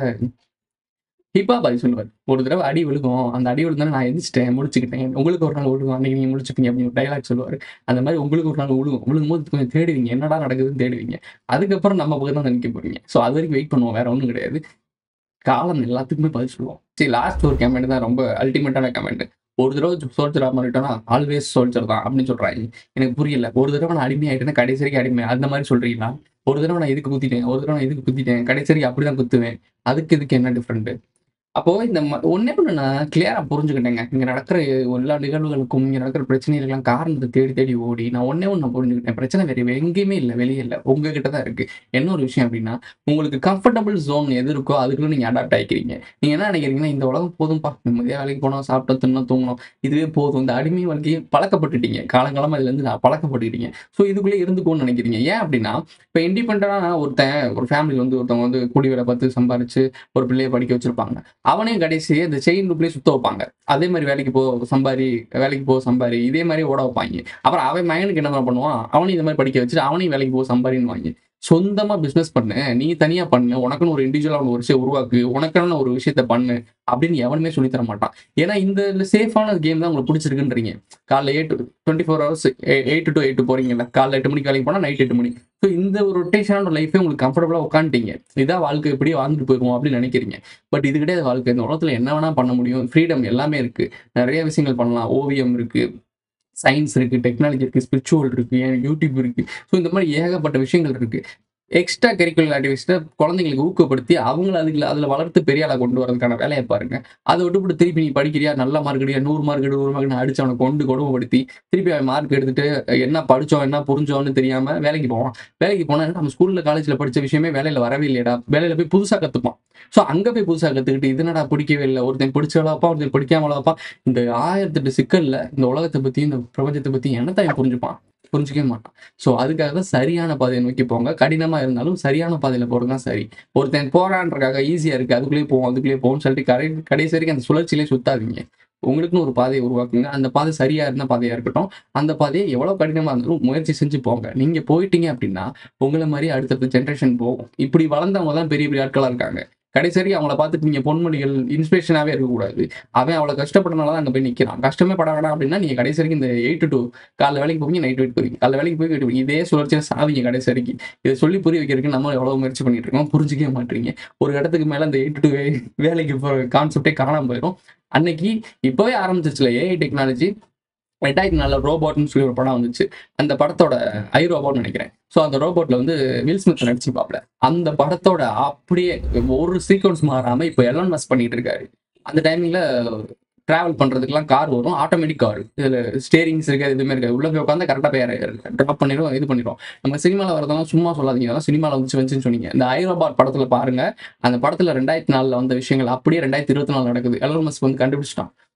ஹிப்பா பாய் சொல்லுவார் ஒரு தடவை அடி விழுகும் அந்த அடி விழுந்தாலும் நான் எந்திரிச்சிட்டேன் முடிச்சுக்கிட்டேன் உங்களுக்கு ஒரு நாள் விழுகும் அன்னைக்கு நீங்க முடிச்சுப்பீங்க அப்படின்னு டைலாக் சொல்லுவார் அந்த மாதிரி உங்களுக்கு ஒரு நாள் விழுகும் விழுகும் போது கொஞ்சம் தேடுவீங்க என்னடா நடக்குதுன்னு தேடுவீங்க அதுக்கப்புறம் நம்ம பக்கம் தான் நிற்க போறீங்க ஸோ அது வரைக்கும் வெயிட் பண்ணுவோம் வேற ஒன்றும் கிடையாது காலம் எல்லாத்துக்குமே பதில் சொல்லுவோம் சரி லாஸ்ட் ஒரு கமெண்ட் தான் ரொம்ப அல்டிமேட்டான கமெண்ட் ஒரு தடவை சோல்ஜரா மாறிட்டோம்னா ஆல்வேஸ் சோல்ஜர் தான் அப்படின்னு சொல்றாங்க எனக்கு புரியல ஒரு தடவை நான் அடிமையாயிட்டேன்னா கடைசி வரைக்கும் அடிமை அந்த மாதிரி சொல்றீங்களா ஒரு தடவை நான் இதுக்கு குத்திட்டேன் ஒரு தடவை நான் இதுக்கு குத்திட்டேன் கடைசி வரைக்கும் அப்படிதான் குத்துவேன் அதுக்கு இதுக்கு என்ன டிஃப்ரெண்ட் அப்போ இந்த ம- ஒண்ணே ஒண்ணு நான் கிளியரா புரிஞ்சுக்கிட்டேங்க இங்க நடக்கிற எல்லா நிகழ்வுகளுக்கும் இங்க நடக்கிற பிரச்சனைகளுக்கெல்லாம் காரணத்தை தேடி தேடி ஓடி நான் ஒண்ணே ஒண்ணு நான் புரிஞ்சுக்கிட்டேன் பிரச்சனை வேற எங்கேயுமே இல்லை வெளியே இல்லை உங்ககிட்ட தான் இருக்கு என்ன ஒரு விஷயம் அப்படின்னா உங்களுக்கு கம்ஃபர்டபுள் ஜோன் எது இருக்கோ அதுக்குள்ள நீங்க அடாப்ட் ஆகிக்கிறீங்க நீங்க என்ன நினைக்கிறீங்கன்னா இந்த உலகம் போதும்பா நிம்மதியா வேலைக்கு போனோம் சாப்பிட்டோம் தின்னோம் தூங்கணும் இதுவே போதும் இந்த அடிமை வாழ்க்கையை பழக்கப்பட்டுட்டீங்க காலங்காலமா இதுல இருந்து நான் பழக்கப்பட்டுக்கிட்டீங்க ஸோ இதுக்குள்ளே இருந்துக்கோன்னு நினைக்கிறீங்க ஏன் அப்படின்னா இப்போ இண்டிபெண்டா ஒருத்தன் ஒரு ஃபேமிலி வந்து ஒருத்தவங்க வந்து கூலி வேலை பார்த்து சம்பாரிச்சு ஒரு பிள்ளைய படிக்க வச்சிருப்பாங்க அவனையும் கடைசி இந்த செயின் ரூப்லேயே சுத்த வைப்பாங்க அதே மாதிரி வேலைக்கு போ சம்பாரி வேலைக்கு போ சம்பாரி இதே மாதிரி ஓட வைப்பாங்க அப்புறம் அவன் மகனுக்கு என்ன பண்ணுவான் அவனையும் இந்த மாதிரி படிக்க வச்சுட்டு அவனையும் வேலைக்கு போ சம்பாரின்னு வாங்கி சொந்தமா பிசினஸ் பண்ணு நீ தனியா பண்ணு உனக்குன்னு ஒரு இண்டிவிஜுவலா ஒரு விஷயம் உருவாக்கு உனக்கான ஒரு விஷயத்த பண்ணு அப்படின்னு எவனுமே சொல்லி தர மாட்டான் ஏன்னா இந்த சேஃபான கேம் தான் உங்களுக்கு பிடிச்சிருக்குன்றீங்க காலைல eight twenty four hours eight to eight போறீங்கல்ல காலைல எட்டு மணிக்கு வேலைக்கு போனா நைட் எட்டு மணி ஸோ இந்த ஒரு ரொட்டேஷனான லைஃபே உங்களுக்கு கம்ஃபர்டபுளாக உட்காந்துட்டீங்க இதான் வாழ்க்கை எப்படியே வாழ்ந்துட்டு போயிருவோம் அப்படின்னு நினைக்கிறீங்க பட் இது கிடையாது வாழ்க்கை இந்த உலகத்துல என்ன வேணா பண்ண முடியும் ஃப்ரீடம் எல்லாமே இருக்கு நிறைய விஷயங்கள் பண்ணலாம் ஓவியம் இருக்கு சயின்ஸ் இருக்கு டெக்னாலஜி இருக்கு ஸ்பிரிச்சுவல் இருக்கு ஏன் யூடியூப் இருக்கு ஸோ இந்த மாதிரி ஏகப்பட்ட விஷயங்கள் இருக்கு எக்ஸ்ட்ரா கரிக்குலர் ஆக்டிவிட்டிஸை குழந்தைங்களுக்கு ஊக்கப்படுத்தி அவங்கள அதுல அதில் வளர்த்து பெரிய ஆளா கொண்டு வரதுக்கான வேலையை பாருங்க அதை விட்டுவிட்டு திருப்பி நீ படிக்கிறியா நல்ல மார்க் எடுக்கிறியா நூறு மார்க் எடு நூறு மார்க் அடிச்சு அவனை கொண்டு கொடுமைப்படுத்தி திருப்பி அவன் மார்க் எடுத்துட்டு என்ன படிச்சோம் என்ன புரிஞ்சோன்னு தெரியாம வேலைக்கு போவான் வேலைக்கு போனா நம்ம ஸ்கூல்ல காலேஜ்ல படிச்ச விஷயமே வேலையில வரவே இல்லையடா வேலையில போய் புதுசா கத்துப்பான் ஸோ அங்க போய் புதுசா கத்துக்கிட்டு இது என்னடா பிடிக்கவே இல்லை ஒருத்தன் பிடிச்சவளாப்பா ஒருத்தன் பிடிக்காமலாப்பா இந்த ஆயிரத்தெட்டு சிக்கல்ல இந்த உலகத்தை பத்தி இந்த பிரபஞ்சத்தை பத்தி என்னத்தான் புரிஞ்சுப்பான் புரிஞ்சுக்கவே மாட்டான் ஸோ அதுக்காக தான் சரியான பாதையை நோக்கி போங்க கடினமா இருந்தாலும் சரியான பாதையில போறது தான் சரி ஒருத்தன் போறான்றக்காக ஈஸியா இருக்கு அதுக்குள்ளேயே போவோம் அதுக்குள்ளேயே போவோம்னு சொல்லிட்டு கடை கடைசி வரைக்கும் அந்த சுழற்சியிலே சுத்தாதீங்க உங்களுக்குன்னு ஒரு பாதையை உருவாக்குங்க அந்த பாதை சரியா இருந்த பாதையா இருக்கட்டும் அந்த பாதையை எவ்வளவு கடினமா இருந்தாலும் முயற்சி செஞ்சு போங்க நீங்க போயிட்டீங்க அப்படின்னா உங்களை மாதிரி அடுத்தடுத்த ஜென்ரேஷன் போகும் இப்படி வளர்ந்தவங்க தான் பெரிய பெரிய ஆட்களா இருக்காங்க கடைசி வரைக்கும் அவங்கள பார்த்துட்டு நீங்க பொன்மொழிகள் இன்ஸ்பிரேஷனாவே இருக்கக்கூடாது அவன் அவ்வளவு கஷ்டப்பட்டனால தான் அங்க போய் நிக்கிறான் கஷ்டமே பட வேணாம் அப்படின்னா நீங்க கடைசி வரைக்கும் இந்த எயிட் டு காலைல வேலைக்கு போவீங்க நைட் வெயிட் போவீங்க காலைல வேலைக்கு போய் போய் இதே சுழற்சியை சாவிங்க கடைசி வரைக்கும் இதை சொல்லி புரிய வைக்கிறதுக்கு நம்ம எவ்வளவு முயற்சி பண்ணிட்டு இருக்கோம் புரிஞ்சுக்கவே மாட்டீங்க ஒரு இடத்துக்கு மேல அந்த எயிட் டு வேலைக்கு போற கான்செப்டே காணாம போயிடும் அன்னைக்கு இப்போவே ஆரம்பிச்சிருச்சுல ஏஐ டெக்னாலஜி ரெண்டாயிரத்தி நாலில் ரோபோட்னு சொல்லி ஒரு படம் வந்துச்சு அந்த படத்தோட ஐ ரோபோட்னு நினைக்கிறேன் ஸோ அந்த ரோபோட்ல வந்து வில் ஸ்மித் நடிச்சுப்பாப்ல அந்த படத்தோட அப்படியே ஒரு சீக்வன்ஸ் மாறாம இப்போ எலன் மஸ் பண்ணிட்டு இருக்காரு அந்த டைமிங்ல டிராவல் பண்றதுக்குலாம் கார் வரும் ஆட்டோமேட்டிக் கார் இதுல ஸ்டேரிங்ஸ் இருக்காது எதுவுமே இருக்காது உள்ள போய் உட்காந்து கரெக்டாக போய் ட்ராப் பண்ணிடும் இது பண்ணிடும் நம்ம சினிமாவில் வரதெல்லாம் சும்மா சொல்லாதீங்க அதெல்லாம் சினிமாவில் வந்துச்சு வந்துச்சுன்னு சொன்னீங்க இந்த ஐரோபாட் படத்துல பாருங்க அந்த படத்துல ரெண்டாயிரத்தி நாலுல வந்த விஷயங்கள் அப்படியே ரெண்டாயிரத்தி இருபத்தி நாலு நடக்குது எலன் மஸ்க் வந்து கண்டுபிடிச்சிட்டான்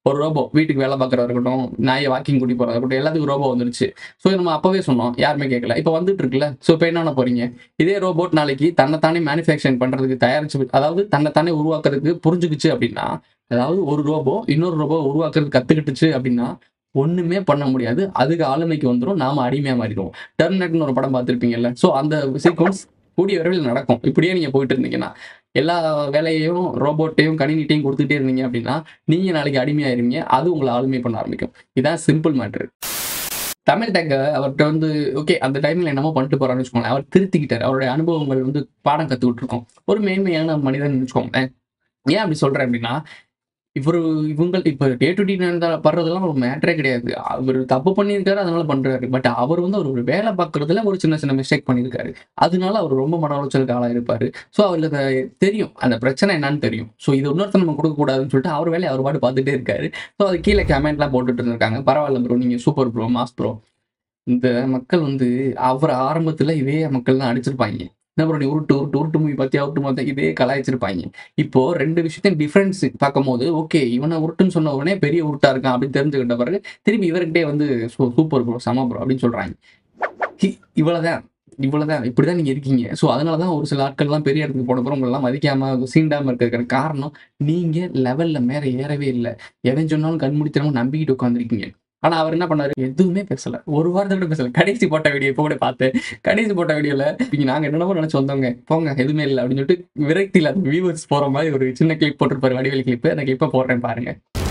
ஒரு ரோபோ வீட்டுக்கு வேலை பார்க்குறதா இருக்கட்டும் நாயை வாக்கிங் கூட்டி போகிறதா இருக்கட்டும் எல்லாத்துக்கும் ரோபோ வந்துருச்சு ஸோ நம்ம அப்போவே சொன்னோம் யாருமே கேட்கல இப்போ வந்துட்டு இருக்குல்ல ஸோ இப்போ என்ன பண்ண போறீங்க இதே ரோபோட் நாளைக்கு தன்னைத்தானே மேனுஃபேக்சரிங் பண்ணுறதுக்கு தயாரிச்சு அதாவது தன்னைத்தானே உருவாக்குறதுக்கு புரிஞ்சுக்குச்சு அப்படின்னா அதாவது ஒரு ரோபோ இன்னொரு ரோபோ உருவாக்குறது கற்றுக்கிட்டுச்சு அப்படின்னா ஒண்ணுமே பண்ண முடியாது அதுக்கு ஆளுமைக்கு வந்துடும் நாம அடிமையா மாறிடுவோம் டெர்மினேட்னு ஒரு படம் பார்த்துருப்பீங்கல்ல ஸோ அந்த சீக்வன்ஸ் கூடிய விரைவில் நடக்கும் இப்படியே நீங்க போயிட்டு இருந்தீங்கன்னா எல்லா வேலையையும் ரோபோட்டையும் கணினிட்டையும் கொடுத்துட்டே இருந்தீங்க அப்படின்னா நீங்க நாளைக்கு அடிமையாயிருவீங்க அது உங்களை ஆளுமை பண்ண ஆரம்பிக்கும் இதான் சிம்பிள் மேட்ரு தமிழ் டெக்க அவர்கிட்ட வந்து ஓகே அந்த டைம்ல என்னமோ பண்ணிட்டு போறான்னு வச்சுக்கோங்களேன் அவர் திருத்திக்கிட்டார் அவருடைய அனுபவங்கள் வந்து பாடம் கத்துக்கிட்டு இருக்கோம் ஒரு மேன்மையான மனிதன் வச்சுக்கோங்களேன் ஏன் அப்படி சொல்றேன் அப்படின்னா இவர் இவங்க இப்ப டே டு டே படுறதெல்லாம் ஒரு மேட்டரே கிடையாது அவர் தப்பு பண்ணியிருக்காரு அதனால பண்றாரு பட் அவர் வந்து அவர் ஒரு வேலை பார்க்கறதுல ஒரு சின்ன சின்ன மிஸ்டேக் பண்ணியிருக்காரு அதனால அவர் ரொம்ப மன உளைச்சலுக்கு ஆளாயிருப்பாரு ஸோ அவருக்கு அது தெரியும் அந்த பிரச்சனை என்னன்னு தெரியும் ஸோ இது இன்னொருத்தர் நம்ம கொடுக்கக்கூடாதுன்னு சொல்லிட்டு அவர் வேலையை அவர் பாட்டு பார்த்துட்டே இருக்காரு ஸோ அது கீழே கமெண்ட்லாம் போட்டுட்டு இருந்திருக்காங்க பரவாயில்ல ப்ரோ நீங்க சூப்பர் ப்ரோ மாஸ் ப்ரோ இந்த மக்கள் வந்து அவர் ஆரம்பத்துல இதே மக்கள் தான் அடிச்சிருப்பாங்க என்ன ப்ரோ நீ உருட்டு உருட்டு உருட்டு மூவி பத்தி உருட்டு மொத்த இதே கலாய்ச்சிருப்பாங்க இப்போ ரெண்டு விஷயத்தையும் டிஃபரன்ஸ் பார்க்கும்போது ஓகே இவனை உருட்டுன்னு சொன்ன உடனே பெரிய உருட்டா இருக்கான் அப்படின்னு தெரிஞ்சுக்கிட்ட பிறகு திருப்பி இவர்கிட்டே வந்து சூப்பர் ப்ரோ சம ப்ரோ அப்படின்னு சொல்றாங்க இ- இவ்வளவுதான் இவ்வளவுதான் இப்படிதான் நீங்க இருக்கீங்க ஸோ அதனாலதான் ஒரு சில ஆட்கள்லாம் பெரிய இடத்துக்கு போன பிறகு உங்களெல்லாம் மதிக்காம சீண்டாம இருக்கிற காரணம் நீங்க லெவல்ல மேல ஏறவே இல்லை எவன் சொன்னாலும் கண்மூடித்தனமா நம்பிக்கிட்டு உட்காந்துருக்கீங்க ஆனா அவர் என்ன பண்ணாரு எதுவுமே பேசல ஒரு வாரத்தை கூட பேசல கடைசி போட்ட வீடியோ இப்போ கூட பார்த்தேன் கடைசி போட்ட வீடியோல இங்க நாங்க என்னென்னமோ நினைச்சு வந்தவங்க போங்க எதுவுமே இல்லை அப்படின்னு சொல்லிட்டு விரக்தியில அந்த வியூவர்ஸ் போற மாதிரி ஒரு சின்ன கிளிப் போட்டிருப்பாரு வடிவேலி கிளிப் அந்த கிளிப்பை போடுறேன் பாருங்க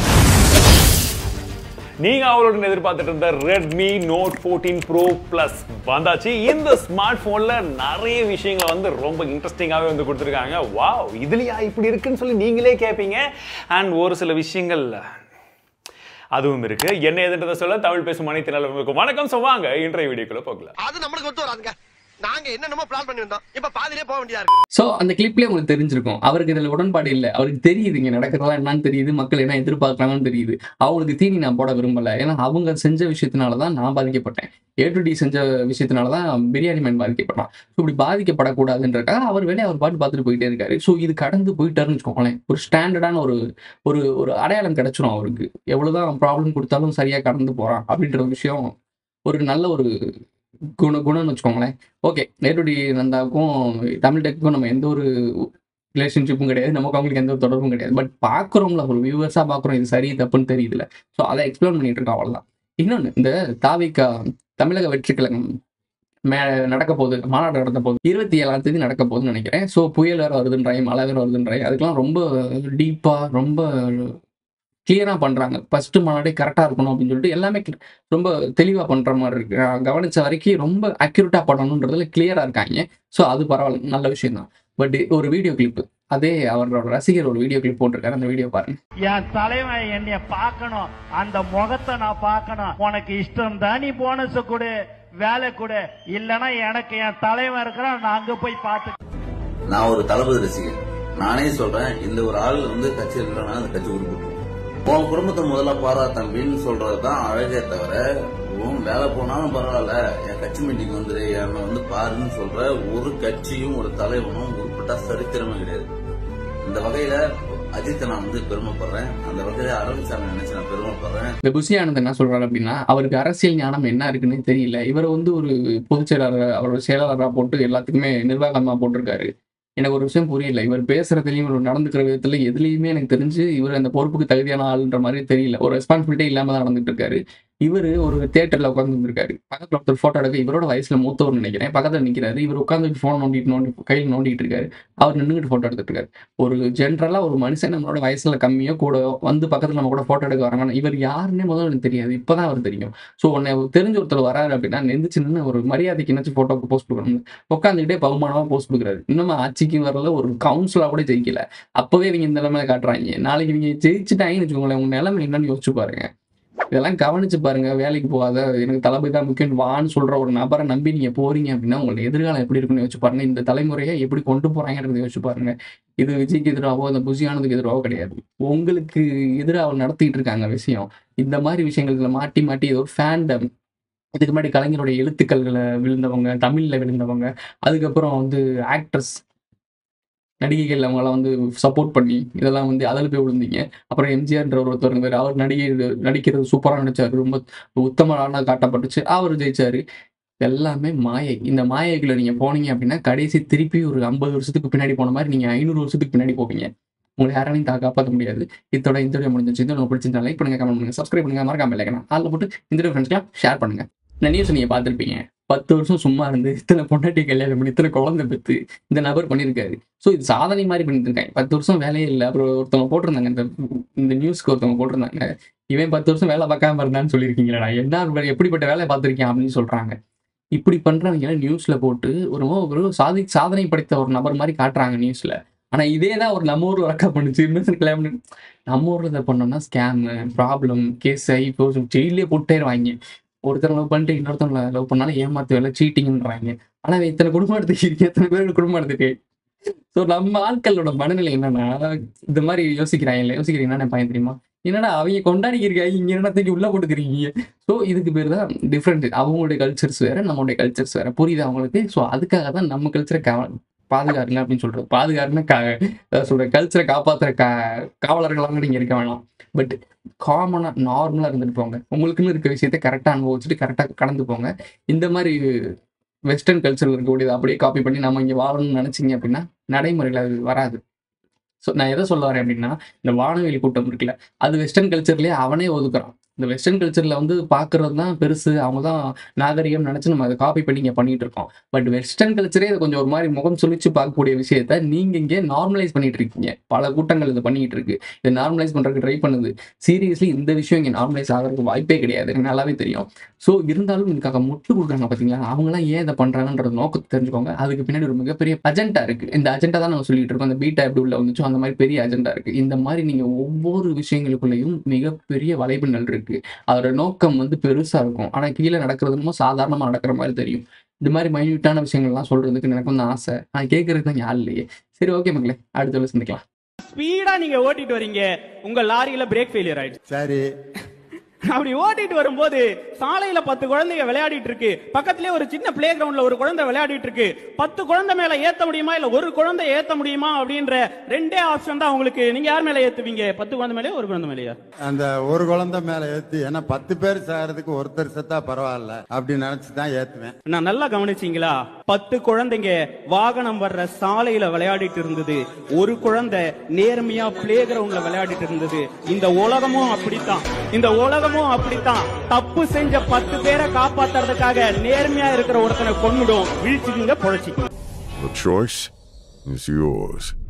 நீங்க அவளுடன் எதிர்பார்த்துட்டு இருந்த ரெட்மி நோட் 14 ப்ரோ பிளஸ் வந்தாச்சு இந்த ஸ்மார்ட் போன்ல நிறைய விஷயங்களை வந்து ரொம்ப இன்ட்ரெஸ்டிங்காகவே வந்து கொடுத்துருக்காங்க வாவ் இதுலயா இப்படி இருக்குன்னு சொல்லி நீங்களே கேட்பீங்க அண்ட் ஒரு சில விஷயங்கள் அதுவும் இருக்கு என்ன எதுன்றதை சொல்ல தமிழ் பேசும் அனைத்து நல்லவங்களுக்கும் வணக்கம் சொல்லுவாங்க இன்றைய வீடியோக்குள்ள போகலாம் அது நம்மளுக்கு ஒத்து வராதுங்க நாங்க என்னென்னமோ பிளான் பண்ணி வந்தோம் இப்ப பாதியிலே போக வேண்டியதா இருக்கு ஸோ அந்த கிளிப்லேயே உங்களுக்கு தெரிஞ்சிருக்கும் அவருக்கு இதில் உடன்பாடு இல்லை அவருக்கு தெரியுது இங்கே நடக்கிறதெல்லாம் என்னன்னு தெரியுது மக்கள் என்ன எதிர்பார்க்கறாங்கன்னு தெரியுது அவங்களுக்கு தீனி நான் போட விரும்பல ஏன்னா அவங்க செஞ்ச விஷயத்தினால தான் நான் பாதிக்கப்பட்டேன் ஏ டு டி செஞ்ச விஷயத்தினால தான் பிரியாணி மேன் பாதிக்கப்பட்டான் ஸோ இப்படி பாதிக்கப்படக்கூடாதுன்றக்காக அவர் வேலையை அவர் பாட்டு பார்த்துட்டு போயிட்டே இருக்காரு ஸோ இது கடந்து போயிட்டாருன்னு வச்சுக்கோங்களேன் ஒரு ஸ்டாண்டர்டான ஒரு ஒரு ஒரு அடையாளம் கிடைச்சிரும் அவருக்கு எவ்வளவுதான் ப்ராப்ளம் கொடுத்தாலும் சரியா கடந்து போறான் அப்படின்ற ஒரு விஷயம் ஒரு நல்ல ஒரு குண குணம்னு வச்சுக்கோங்களேன் ஓகே நேருடி நந்தாவுக்கும் தமிழ் டெக்குக்கும் நம்ம எந்த ஒரு ரிலேஷன்ஷிப்பும் கிடையாது நமக்கு அவங்களுக்கு எந்த ஒரு தொடர்பும் கிடையாது பட் பார்க்குறோம்ல ஒரு வியூவர்ஸாக பார்க்குறோம் இது சரி தப்புன்னு தெரியுதுல ஸோ அதை எக்ஸ்பிளைன் பண்ணிட்டு இருக்கோம் அவ்வளோதான் இன்னொன்று இந்த தாவிக்கா தமிழக வெற்றி கழகம் மே நடக்க போகுது மாநாடு நடந்த போகுது இருபத்தி ஏழாம் தேதி நடக்க போகுதுன்னு நினைக்கிறேன் ஸோ புயல் வேறு வருதுன்றாங்க மழை வேறு வருதுன்றாங்க அதுக்கெல்லாம் ரொம்ப டீப்பாக ரொம்ப கிளியராக பண்ணுறாங்க ஃபர்ஸ்ட் மாநாடே கரெக்டாக இருக்கணும் அப்படின்னு சொல்லிட்டு எல்லாமே cl- ரொம்ப தெளிவாக பண்ணுற மாதிரி இருக்கு நான் கவனிச்ச வரைக்கும் ரொம்ப அக்யூரேட்டாக பண்ணணுன்றதுல கிளியராக இருக்காங்க ஸோ அது பரவாயில்ல நல்ல விஷயம் தான் பட் ஒரு வீடியோ கிளிப் அதே அவரோட ரசிகர் ஒரு வீடியோ கிளிப் போட்டிருக்காரு அந்த வீடியோ பாருங்க என் தலைவன் என்னைய பார்க்கணும் அந்த முகத்தை நான் பார்க்கணும் உனக்கு இஷ்டம் தான் நீ போனஸ் கொடு வேலை கொடு இல்லனா எனக்கு என் தலைவன் இருக்கிறான் நான் அங்க போய் பார்த்து நான் ஒரு தளபதி ரசிகர் நானே சொல்றேன் இந்த ஒரு ஆள் வந்து கட்சி இல்லைன்னா அந்த கட்சி உருப்பிட்டு உன் குடும்பத்தை முதல்ல பாரா தம்பின்னு சொல்றதுதான் அழகே தவிர உன் வேலை போனாலும் பரவாயில்ல என் கட்சி மீட்டிங் வந்துரு என்னை வந்து பாருன்னு சொல்ற ஒரு கட்சியும் ஒரு தலைவனும் உருப்பட்டா சரித்திரமே கிடையாது இந்த வகையில அஜித்தை நான் வந்து பெருமைப்படுறேன் அந்த வகையில அரவிந்த் சாமி நினைச்சு நான் பெருமைப்படுறேன் இந்த புசி ஆனந்த் என்ன சொல்றாரு அப்படின்னா அவருக்கு அரசியல் ஞானம் என்ன இருக்குன்னு தெரியல இவர் வந்து ஒரு பொதுச் செயலாளர் அவரோட செயலாளராக போட்டு எல்லாத்துக்குமே நிர்வாகமா போட்டிருக்காரு எனக்கு ஒரு விஷயம் புரியல இவர் பேசுறதுலயும் இவர் நடந்துக்கிற விதத்துல எதுலயுமே எனக்கு தெரிஞ்சு இவர் அந்த பொறுப்புக்கு தகுதியான ஆளுன்ற மாதிரி தெரியல ஒரு ரெஸ்பான்சிபிலிட்டி இல்லாம தான் நடந்துட்டு இருக்காரு இவர் ஒரு தியேட்டர்ல உட்கார்ந்து இருக்காரு பக்கத்துல ஒருத்தர் போட்டோ எடுக்க இவரோட வயசுல மூத்தவர் நினைக்கிறேன் பக்கத்துல நிக்கிறாரு இவர் உட்காந்து ஃபோன் நோண்டிட்டு நோண்டி கையில் நோண்டிட்டு இருக்காரு அவர் நின்றுட்டு போட்டோ எடுத்துட்டு இருக்காரு ஒரு ஜென்ரலா ஒரு மனுஷன் நம்மளோட வயசுல கம்மியோ கூட வந்து பக்கத்துல நம்ம கூட போட்டோ எடுக்க வராங்க இவர் யாருன்னே முதல்ல எனக்கு தெரியாது இப்பதான் அவர் தெரியும் ஸோ உன்னை தெரிஞ்ச ஒருத்தர் வராரு அப்படின்னா நெந்திச்சு நின்று ஒரு மரியாதைக்கு என்னாச்சும் போட்டோக்கு போஸ்ட் கொடுக்கணும் உட்காந்துக்கிட்டே பகுமானமா போஸ்ட் கொடுக்குறாரு இன்னும் ஆட்சிக்கு வரல ஒரு கவுன்சிலா கூட ஜெயிக்கல அப்பவே இவங்க இந்த நிலைமை காட்டுறாங்க நாளைக்கு இவங்க ஜெயிச்சுட்டாங்கன்னு வச்சுக்கோங்களேன் உங்க நிலைமை என்னன்னு யோசிச்சு பாருங்க இதெல்லாம் கவனிச்சு பாருங்க வேலைக்கு போகாத எனக்கு தளபதி தான் முக்கியம் வான்னு சொல்ற ஒரு நபரை நம்பி நீங்க போறீங்க அப்படின்னா உங்களோட எதிர்காலம் எப்படி இருக்குன்னு யோசிச்சு பாருங்க இந்த தலைமுறையை எப்படி கொண்டு போறாங்கன்றத யோசிச்சு பாருங்க இது விஜய்க்கு எதிராகவோ இந்த புசியானதுக்கு எதிராகவோ கிடையாது உங்களுக்கு எதிராக அவர் நடத்திட்டு இருக்காங்க விஷயம் இந்த மாதிரி விஷயங்கள்ல மாட்டி மாட்டி ஏதோ ஃபேண்டம் இதுக்கு முன்னாடி கலைஞருடைய எழுத்துக்கள்களை விழுந்தவங்க தமிழ்ல விழுந்தவங்க அதுக்கப்புறம் வந்து ஆக்ட்ரஸ் நடிகைகள் அவங்கெல்லாம் வந்து சப்போர்ட் பண்ணி இதெல்லாம் வந்து அதில் போய் விழுந்தீங்க அப்புறம் எம்ஜிஆர்ன்ற ஒருத்தர் இருந்தார் அவர் நடிகை நடிக்கிறது சூப்பராக நடிச்சார் ரொம்ப உத்தமரான காட்டப்பட்டுச்சு அவர் ஜெயிச்சாரு எல்லாமே மாயை இந்த மாயைக்குள்ள நீங்க போனீங்க அப்படின்னா கடைசி திருப்பி ஒரு ஐம்பது வருஷத்துக்கு பின்னாடி போன மாதிரி நீங்க ஐநூறு வருஷத்துக்கு பின்னாடி போவீங்க உங்களை யாராலையும் தா காப்பாற்ற முடியாது இதோட இந்த வீடியோ முடிஞ்சிச்சு இந்த உங்களுக்கு பிடிச்சிருந்தா லைக் பண்ணுங்க கமெண்ட் பண்ணுங்க சப்ஸ்கிரைப் பண்ணுங்க மறக்காம இல்லைக்கணும் அதில் போட்டு இந்த வீடியோ ஃப்ரெண்ட்ஸ்லாம் ஷேர் பண்ணுங்க இந்த நியூஸ் நீங்க பார்த்துருப்பீங்க பத்து வருஷம் சும்மா இருந்து இத்தனை பொண்டாட்டி கல்யாணம் பண்ணி இத்தனை குழந்தை பெற்று இந்த நபர் பண்ணியிருக்காரு ஸோ இது சாதனை மாதிரி பண்ணிட்டு இருக்காங்க பத்து வருஷம் வேலையே இல்லை அப்புறம் ஒருத்தவங்க போட்டிருந்தாங்க இந்த இந்த நியூஸ்க்கு ஒருத்தவங்க போட்டிருந்தாங்க இவன் பத்து வருஷம் வேலை பார்க்காம இருந்தான்னு சொல்லியிருக்கீங்களா என்ன எப்படிப்பட்ட வேலையை பார்த்துருக்கேன் அப்படின்னு சொல்றாங்க இப்படி பண்றவங்க நியூஸ்ல போட்டு ஒரு ஒரு சாதி சாதனை படைத்த ஒரு நபர் மாதிரி காட்டுறாங்க நியூஸ்ல ஆனா இதே தான் ஒரு நம்ம ஊர்ல ரெக்கார்ட் பண்ணுச்சு இன்னொரு கல்யாணம் பண்ணி- நம்ம ஊர்ல இதை பண்ணோம்னா ஸ்கேம் ப்ராப்ளம் கேஸ் ஆகி இப்போ ஜெயிலே போட்டேருவாங்க ஒருத்தர் லவ் பண்ணிட்டு இன்னொருத்தவங்க லவ் பண்ணாலும் ஏமாத்து வேலை சீட்டிங்ன்றாங்க ஆனா இவன் இத்தனை குடும்பம் எடுத்துக்கிறீங்க எத்தனை பேர் குடும்பம் எடுத்துட்டு ஸோ நம்ம ஆட்களோட மனநிலை என்னன்னா இந்த மாதிரி யோசிக்கிறாங்க யோசிக்கிறீங்கன்னா என்ன பையன் தெரியுமா என்னடா அவங்க கொண்டாடிக்கிறீங்க இங்க என்ன தூக்கி உள்ள போட்டுக்கிறீங்க ஸோ இதுக்கு பேர் தான் டிஃப்ரெண்ட் அவங்களுடைய கல்ச்சர்ஸ் வேற நம்மளுடைய கல்ச்சர்ஸ் வேற புரியுது அவங்களுக்கு ஸோ அதுக்காக தான் நம்ம கல்ச்சரை கா பாதுகாருங்க அப்படின்னு சொல்றது பாதுகாருன்னா கா அதாவது சொல்ற கல்ச்சரை காப்பாத்துற கா காவலர்களாக நீங்க இருக்க வேணாம் பட் காமனா நார்மலா இருந்துட்டு போங்க உங்களுக்குன்னு இருக்க விஷயத்தை கரெக்டா அனுபவிச்சுட்டு கரெக்டா கடந்து போங்க இந்த மாதிரி வெஸ்டர்ன் கல்ச்சரில் இருக்கக்கூடியது அப்படியே காப்பி பண்ணி நம்ம இங்கே வாழணும்னு நினைச்சீங்க அப்படின்னா நடைமுறையில் அது வராது ஸோ நான் எதை சொல்ல வரேன் அப்படின்னா இந்த வானவியல் கூட்டம் இருக்குல்ல அது வெஸ்டர்ன் கல்ச்சர்லேயே அவனே ஒதுக்குறான் இந்த வெஸ்டர்ன் கல்ச்சரில் வந்து பார்க்கறது தான் பெருசு அவங்க தான் நாகரிகம் நினச்சி நம்ம அதை காப்பி பண்ணி இங்கே பண்ணிட்டு இருக்கோம் பட் வெஸ்டர்ன் கல்ச்சரே இதை கொஞ்சம் ஒரு மாதிரி முகம் சுழிச்சு பார்க்கக்கூடிய விஷயத்த நீங்கள் இங்கே நார்மலைஸ் பண்ணிட்டு இருக்கீங்க பல கூட்டங்கள் இதை பண்ணிட்டு இருக்கு இதை நார்மலைஸ் பண்ணுறதுக்கு ட்ரை பண்ணுது சீரியஸ்லி இந்த விஷயம் இங்கே நார்மலைஸ் ஆகிறதுக்கு வாய்ப்பே கிடையாது எனக்கு நல்லாவே தெரியும் ஸோ இருந்தாலும் இதுக்காக முட்டு கொடுக்குறாங்க பார்த்தீங்களா அவங்களாம் ஏன் இதை பண்ணுறாங்கன்றது நோக்கத்தை தெரிஞ்சுக்கோங்க அதுக்கு பின்னாடி ஒரு மிகப்பெரிய அஜெண்டா இருக்கு இந்த அஜெண்டா தான் நம்ம சொல்லிட்டு இருக்கோம் அந்த பீட்டா எப்படி உள்ள வந்துச்சோ அந்த மாதிரி பெரிய அஜெண்டா இருக்கு இந்த மாதிரி நீங்க ஒவ்வொரு விஷயங்களுக்குள்ளேயும் மிகப்பெரிய வலைபின்னல் இருக்கு அதோட நோக்கம் வந்து பெருசா இருக்கும் ஆனா கீழே நடக்கிறது என்னமோ சாதாரணமா நடக்கிற மாதிரி தெரியும் இந்த மாதிரி மைன்யூட்டான விஷயங்கள்லாம் சொல்றதுக்கு எனக்கு வந்து ஆசை நான் கேட்கறதுக்கு தான் யார் இல்லையே சரி ஓகே மக்களே அடுத்த வேலை சந்திக்கலாம் ஸ்பீடா நீங்க ஓட்டிட்டு வரீங்க உங்க லாரியில பிரேக் ஃபெயிலியர் ஆயிடுச்சு சரி அப்படி ஓட்டிட்டு வரும்போது சாலையில பத்து குழந்தைங்க விளையாடிட்டு இருக்கு பக்கத்திலே ஒரு சின்ன பிளே கிரவுண்ட்ல ஒரு குழந்தை விளையாடிட்டு இருக்கு பத்து குழந்தை மேல ஏத்த முடியுமா இல்ல ஒரு குழந்தை ஏத்த முடியுமா அப்படின்ற ரெண்டே ஆப்ஷன் தான் உங்களுக்கு நீங்க யார் மேல ஏத்துவீங்க பத்து குழந்தை மேலயா ஒரு குழந்தை மேலயா அந்த ஒரு குழந்தை மேல ஏத்தி ஏன்னா பத்து பேர் சாகிறதுக்கு ஒருத்தர் செத்தா பரவாயில்ல அப்படி நினைச்சு தான் ஏத்துவேன் நான் நல்லா கவனிச்சீங்களா பத்து குழந்தைங்க வாகனம் வர்ற சாலையில விளையாடிட்டு இருந்தது ஒரு குழந்தை நேர்மையா பிளே கிரவுண்ட்ல விளையாடிட்டு இருந்தது இந்த உலகமும் அப்படித்தான் இந்த உலகமும் அப்படித்தான் தப்பு செஞ்ச பத்து பேரை காப்பாத்துறதுக்காக நேர்மையா இருக்கிற ஒருத்தனை கொன்னுடும் வீழ்ச்சிக்குங்க பொழைச்சிக்குங்க The choice is yours.